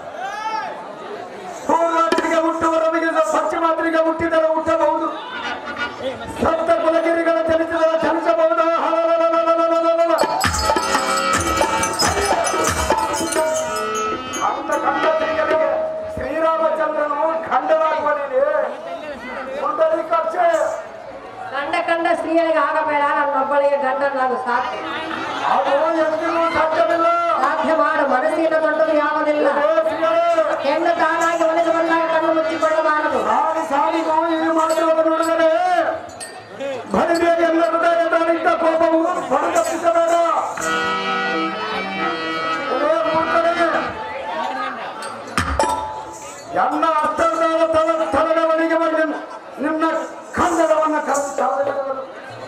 ಪೂರ್ವಾತ್ರಿಗೆ ಹುಟ್ಟುವವರಿಗೆ ಪಶ್ಚಿಮಾತ್ರಿಗೆ ಹುಟ್ಟಿದರೆ ಹುಟ್ಟಬಹುದು ಸಪ್ತ ಕುಲಗಿರಿಗಳ ಚಲಿಸಿದರೆ ಚಲಿಸಬಹುದು ಹಲಲಲಲಲಲಲಲಲ. ಅಂತ ಕಂಡರಿಗೆ ಶ್ರೀರಾಮಚಂದ್ರನು ಖಂಡನಾಗುವನೇನೆ ಸುಂದರಿ ಕಕ್ಷೆ ಕಂಡ ಕಂಡ ಸ್ತ್ರೀಯರಿಗೆ ಆಗಬೇಡ ನನ್ನೊಬ್ಬಳಿಗೆ ಗಂಡನಾಗು ಸಾಕು ಅದು ಎಂದಿಗೂ ಸಾಧ್ಯವಿಲ್ಲ ಸಾಧ್ಯ ಮಾಡು ಮನಸ್ಸಿನ ದೊಡ್ಡದು ಯಾವುದಿಲ್ಲ ಏ ಶ್ರೀಯರೇ, ಹೆಣ್ಣು ತಾನಾಗಿ ಒಲೆದು ಬಂದಾಗ ಕಣ್ಣು ಮುಚ್ಚಿಕೊಳ್ಳಬಾರದು ಸಾರಿ ಸಾರಿಗೂ ಈ ಮಾತುಗಳನ್ನು ನೋಡಿದರೆ ಬಡಿಗೆ ಎಲ್ಲ ಹೃದಯದಲ್ಲಿದ್ದ ಕೋಪವು ಹೊರತಪ್ಪಿಸಬೇಡ ಏ ಮೂರ್ಖರೇ, ಎಲ್ಲ ಅರ್ಥದ ತಲ ತಲೆಗಳಿಗೆ ಬಂದು ನಿನ್ನ ಕನ್ನಡವನ್ನು ಕರೆದು ಸಾಧನೆಗಳು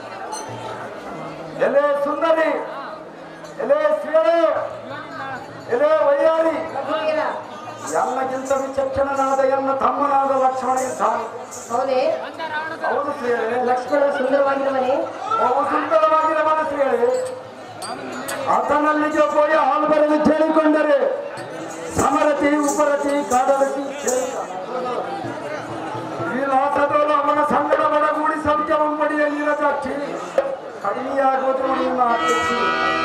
ಎಲೆ ಸುಂದರಿ ಎಲೆ ಶ್ರೀಯರೇ ಎಲೆ ವೈಯಾರಿ ರಘುವೀರ, ಎಲ್ಲಕ್ಕಿಂತ ವಿಚಕ್ಷಣನಾದ ಎನ್ನ ತಮ್ಮನಾದ ಲಕ್ಷ್ಮಣ ಇದ್ದಾನೆ ಹೌದೇ ಹೌದು ಶ್ರೀಯರೇ ಲಕ್ಷ್ಮಣ ಸುಂದರವಾಗಿರುವನೇ ಬಹು ಸುಂದರವಾಗಿರ ಮನಸ್ಸಿಯರೇ ಆತನಲ್ಲಿಗೆ ಹೋಗಿ ಹಾಲು ಬರಲು ಕೇಳಿಕೊಂಡರೆ ಸಮರತಿ ಉಪರತಿ ಕಾಡರತಿ ವಿಲಾಸದೋಲು ಅವನ ಸಂಗಡ ಬಡಗೂಡಿ ಸೌಖ್ಯವಂಬಡಿಯ ನೀರಜಾಕ್ಷಿ ಕಡಿಮೆಯಾಗುವುದು ನಿನ್ನ ಅಪೇಕ್ಷೆ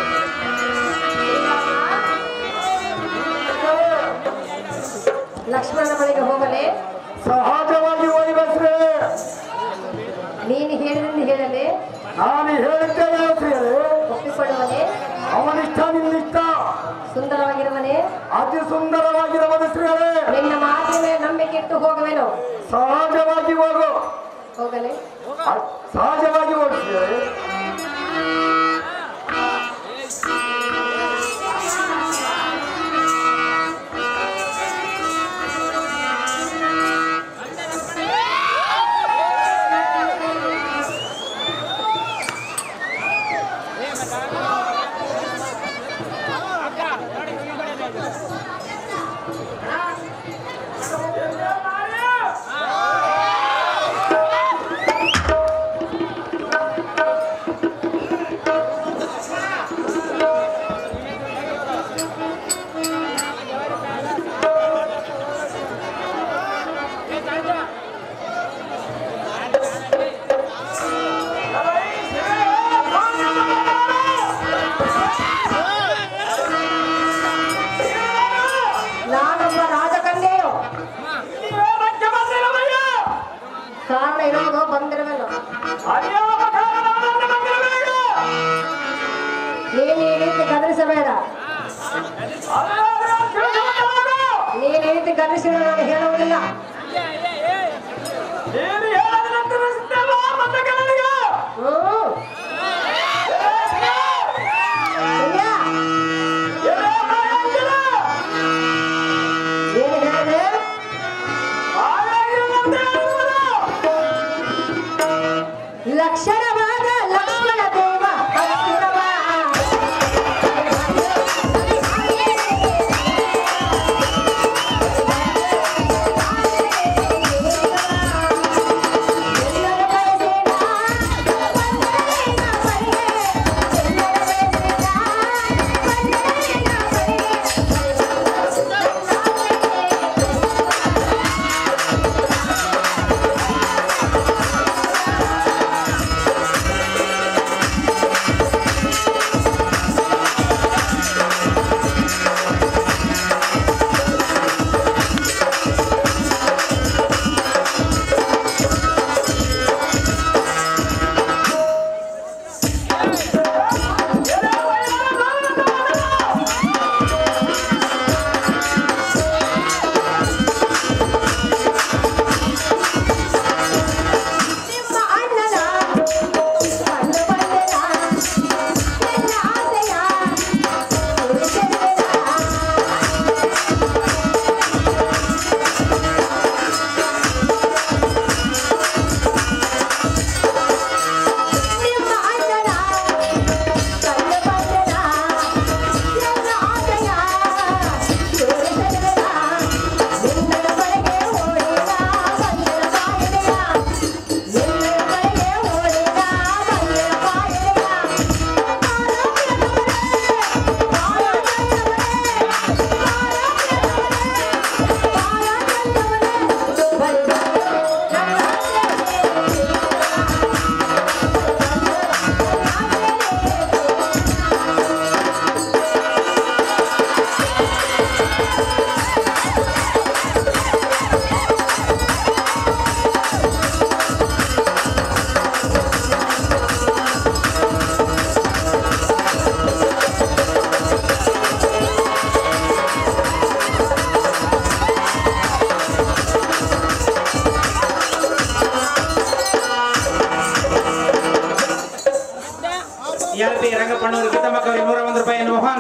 ಲಕ್ಷ್ಮಣನ ಬಳಿಗೆ ಹೋಗಲೇ ಸಹಜವಾಗಿ ಒಯ್ಬಸ್ರೇ ನೀನು ಹೇಳಿದಂದು ಹೇಳಲೇ ನಾನು ಹೇಳಿದ್ದೇನೆ ಶ್ರೀಯರೇ ಒಪ್ಪಿಕೊಳ್ಳುವನೇ ಅವನಿಷ್ಟ ನಿನ್ನಿಷ್ಟ ಸುಂದರವಾಗಿರುವನೇ ಅತಿ ಸುಂದರವಾಗಿರುವ ಶ್ರೀಯರೇ ನಿನ್ನ ಮಾತಿನ ಮೇಲೆ ನಂಬಿಕೆ ಇಟ್ಟು ಹೋಗುವೆನು ಸಹಜವಾಗಿ ಹೋಗು ಹೋಗಲೇ ಅ- ಸಹಜವಾಗಿ ಹೋಗ್ತೀವಿ ನಾನೊಬ್ಬ ರಾಜಕನ್ಯೆಯು ಕಾರಣ ಇರೋದು ಬಂದಿರುವೆನು ನೀನು ಈ ರೀತಿ ಗದರಿಸಬೇಡ ನೀನು ಈ ರೀತಿ ಗದರಿಸಿದ ನಾನು ಹೇಳುವುದಿಲ್ಲ ಹ್ಮ್ ಇಲ್ಲ. ಏನು ಹೇಳಿದೆ ಲಕ್ಷಣವಾದ ಲಕ್ಷ್ಮಣ ದೇವ ಹತ್ತಿರವ. ಎಲ್ಲರ ಬಯಸಿದ ವಂದನೆಯ ಬಗೆ. ಎಲ್ಲರ ಬಯಸಿದ ವಂದನೆಯ ಬಗೆ.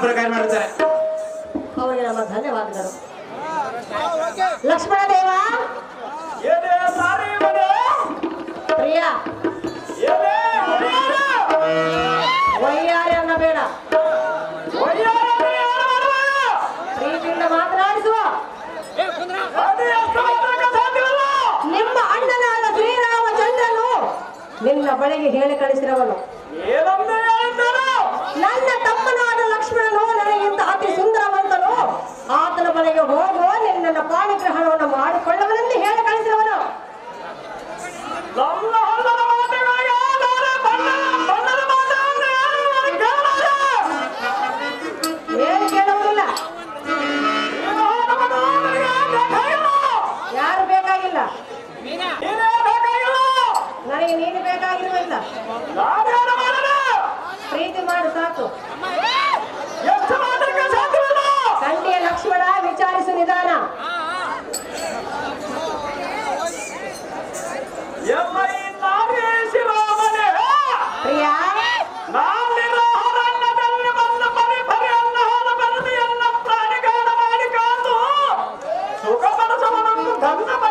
ಪ್ರಕಾರ ಮಾಡುತ್ತಾರೆ ಅವರಿಗೆ ನಮ್ಮ ಧನ್ಯವಾದಗಳು ಲಕ್ಷ್ಮಣ ದೇವ ಏನೇ ಸಾರಿ ಮನೆ ಪ್ರಿಯ ಏನೇ ಒಡೆಯರ? ವೈಯಾರಿ ಅನ್ನ ಬೇಡ ಒಡೆಯರ ಒಡೆಯರ ಒಡೆಯರ. ಪ್ರೀತಿಯಿಂದ ಮಾತನಾಡಿಸುವ ಅದು ಎಷ್ಟು ಮಾತ್ರಕ್ಕೆ ಸಾಧ್ಯವಿಲ್ಲ ನಿಮ್ಮ ಅಣ್ಣನಾದ ಶ್ರೀರಾಮಚಂದ್ರನು ನಿನ್ನ ಬಳಿಗೆ ಹೇಳಿ ಕಳಿಸಿರವನು ಏನಂದು ಹೇಳಿದ್ದನು ನನ್ನ ತಮ್ಮನಾದ ಲಕ್ಷ್ಮಣನು ನನಗಿಂತ ಅತಿ ಸುಂದರವಂತನು ಆತನ ಬಳಿಗೆ ಹೋಗು ನಿನ್ನ ಪಾಣಿಗ್ರಹಣವನ್ನು ಮಾಡಿಕೊಳ್ಳುವನೆಂದು ಹೇಳಿ ಕಳಿಸಿರವನು ನಮ್ಮ ಹೊಲದ ಮಾತುಗಳಿಗೆ ಆಧಾರ ಬಣ್ಣ ಬಣ್ಣದ ಮಾತನ್ನು ಯಾರು ನನಗೆ ಕೇಳಲಾರೆ. ಏನು ಕೇಳುವುದಿಲ್ಲ ನೀನು ಹೋದವನು ನನಗೆ ಬೇಕಾಗಿಲ್ಲ. ಯಾರು ಬೇಕಾಗಿಲ್ಲ ನೀನೇ ಬೇಕಾಗಿಲ್ಲ. ನನಗೆ ನೀನು ಬೇಕಾಗಿರುವುದಿಲ್ಲ ನಾನೇನು ಮಾಡಲಿ? ಪ್ರೀತಿ ಮಾಡು ಸಾಕು ಎಷ್ಟು ಮಾತ್ರಕ್ಕೆ ಸಾಧ್ಯವಿಲ್ಲ ಕಂಡಿಯ ಲಕ್ಷ್ಮಣ ವಿಚಾರಿಸು ನಿಧಾನ ಎಲ್ಲ ಈ ನಾರಿ ಶಿವಮನೆ ಪ್ರಿಯ ನಾನಿರೋ ಹೊರಣ್ಣದಲ್ಲಿ ಬಂದು ಪರಿ ಪರಿ ಅನ್ನ ಹೋದ ಬರದಿಯನ್ನ ಪ್ರಾಣಿಗಾರ ಮಾಡಿ ಕಾದು ಸುಖ ಪಡಿಸುವನನ್ನು ಧನ್ಯ